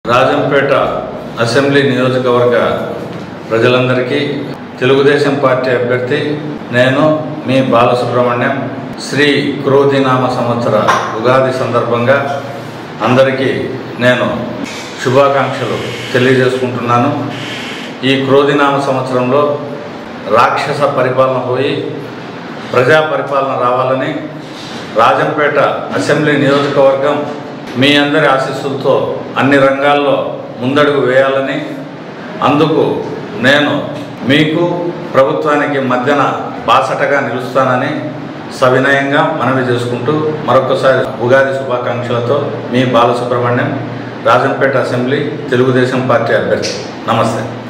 Rajampet assembly నియోజకవర్గ ప్రజలందరికీ Telugu Desam party అభ్యర్థి నేను మీ బాలసుబ్రహ్మణ్యం శ్రీ క్రోధినామ సంవత్సర ఉగాది సందర్భంగా అందరికీ నేను శుభాకాంక్షలు తెలియజేసుకుంటున్నాను ఈ క్రోధినామ సంవత్సరంలో రాక్షస పరిపాలన పోయి ప్రజా పరిపాలన రావాలని రాజంపేట అసెంబ్లీ నియోజకవర్గం మీ అందరి ఆశీస్సులతో అన్ని రంగాల్లో ముందడుగు వేయాలని అందుకు నేను మీకు ప్రభుత్వానికి మధ్యన బాసటగా నిలుస్తానని సవినయంగా మనవి చేసుకుంటూ మరొకసారి ఉగాది శుభాకాంక్షలతో మీ బాలసుబ్రహ్మణ్యం రాజంపేట అసెంబ్లీ తెలుగుదేశం పార్టీ అభ్యర్థి నమస్తే